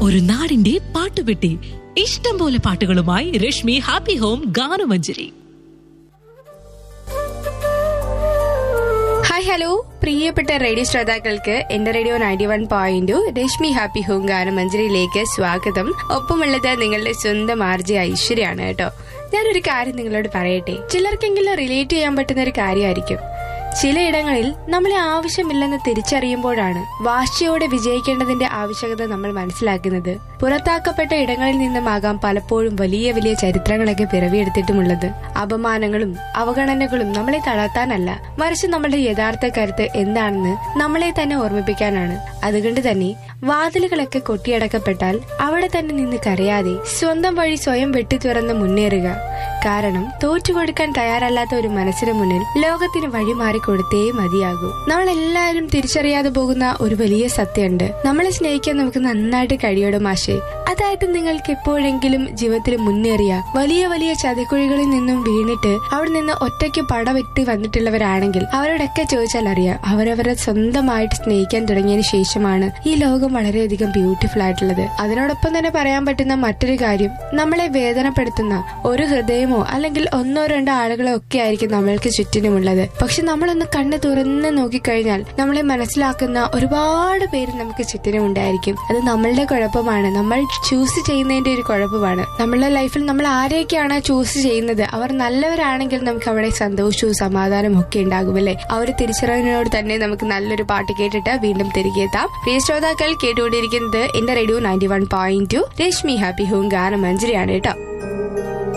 ഒരു നാടിന്റെ പാട്ടുപെട്ടി ഇഷ്ടം പോലെ പാട്ടുകളുമായി Rashmi happy home Ganamanjari hi hello പ്രിയപ്പെട്ട റേഡിയോ ശ്രോതാക്കൾക്ക് എന്റെ radio ninety one point Rashmi happy home ഗാനം മഞ്ജരിയിലേക്ക് സ്വാഗതം ഒപ്പമുള്ളത് നിങ്ങളുടെ സ്വന്തം ആർജി ഐശ്വര്യാണ് കേട്ടോ ഞാനൊരു കാര്യം നിങ്ങളോട് പറയട്ടെ ചിലർക്കെങ്കിലും റിലേറ്റ് ചെയ്യാൻ പറ്റുന്ന ഒരു കാര്യമായിരിക്കും ചിലയിടങ്ങളിൽ നമ്മളെ ആവശ്യമില്ലെന്ന് തിരിച്ചറിയുമ്പോഴാണ് വാശിയോടെ വിജയിക്കേണ്ടതിന്റെ ആവശ്യകത നമ്മൾ മനസ്സിലാക്കുന്നത് പുറത്താക്കപ്പെട്ട ഇടങ്ങളിൽ നിന്നുമാകാം പലപ്പോഴും വലിയ വലിയ ചരിത്രങ്ങളൊക്കെ പിറവിയെടുത്തിട്ടുമുള്ളത് അപമാനങ്ങളും അവഗണനകളും നമ്മളെ തളർത്താനല്ല മറിച്ച് നമ്മുടെ യഥാർത്ഥ കരുത്ത് എന്താണെന്ന് നമ്മളെ തന്നെ ഓർമ്മിപ്പിക്കാനാണ് അതുകൊണ്ട് തന്നെ വാതിലുകളൊക്കെ കൊട്ടിയടക്കപ്പെട്ടാൽ അവിടെ തന്നെ നിന്ന് കരയാതെ സ്വന്തം വഴി സ്വയം വെട്ടി തുറന്ന് മുന്നേറുക കാരണം തോറ്റുകൊടുക്കാൻ തയ്യാറല്ലാത്ത ഒരു മനസ്സിന് മുന്നിൽ ലോകത്തിന് വഴിമാറി കൊടുത്തേ മതിയാകൂ നമ്മൾ എല്ലാവരും തിരിച്ചറിയാതെ പോകുന്ന ഒരു വലിയ സത്യമുണ്ട് നമ്മളെ സ്നേഹിക്കാൻ നമുക്ക് നന്നായിട്ട് കഴിയോടും മാഷേ അതായത് നിങ്ങൾക്ക് എപ്പോഴെങ്കിലും ജീവിതത്തിൽ മുന്നേറിയ വലിയ വലിയ ചതിക്കുഴികളിൽ നിന്നും വീണിട്ട് അവിടെ നിന്ന് ഒറ്റയ്ക്ക് പടവെട്ടി വന്നിട്ടുള്ളവരാണെങ്കിൽ അവരോടൊക്കെ ചോദിച്ചാൽ അറിയാം അവരവരെ സ്വന്തമായിട്ട് സ്നേഹിക്കാൻ തുടങ്ങിയതിന് ശേഷമാണ് ഈ ലോകം വളരെയധികം ബ്യൂട്ടിഫുൾ ആയിട്ടുള്ളത് അതിനോടൊപ്പം തന്നെ പറയാൻ പറ്റുന്ന മറ്റൊരു കാര്യം നമ്മളെ വേദനപ്പെടുത്തുന്ന ഒരു ഹൃദയമോ അല്ലെങ്കിൽ ഒന്നോ രണ്ടോ ആളുകളോ ഒക്കെ ആയിരിക്കും നമ്മൾക്ക് ചുറ്റിനുമുള്ളത് പക്ഷെ നമ്മളൊന്ന് കണ്ണ് തുറന്ന് നോക്കിക്കഴിഞ്ഞാൽ നമ്മളെ മനസ്സിലാക്കുന്ന ഒരുപാട് പേര് നമുക്ക് ചുറ്റിനും ഉണ്ടായിരിക്കും അത് നമ്മളുടെ കുഴപ്പമാണ് നമ്മൾ ചൂസ് ചെയ്യുന്നതിന്റെ ഒരു കുഴപ്പമാണ് നമ്മളുടെ ലൈഫിൽ നമ്മൾ ആരെയൊക്കെയാണ് ചൂസ് ചെയ്യുന്നത് അവർ നല്ലവരാണെങ്കിൽ നമുക്ക് അവിടെ സന്തോഷവും സമാധാനവും ഒക്കെ ഉണ്ടാകുമല്ലേ ആ ഒരു തിരിച്ചറിവിനോട് തന്നെ നമുക്ക് നല്ലൊരു പാട്ട് കേട്ടിട്ട് വീണ്ടും തിരികെ എത്താം പ്രിയ ശ്രോതാക്കൾ കേട്ടുകൊണ്ടിരിക്കുന്നത് എന്റെ radio ninety one point two Rashmi happy home ഗാനം മഞ്ജരിയാണ് കേട്ടോ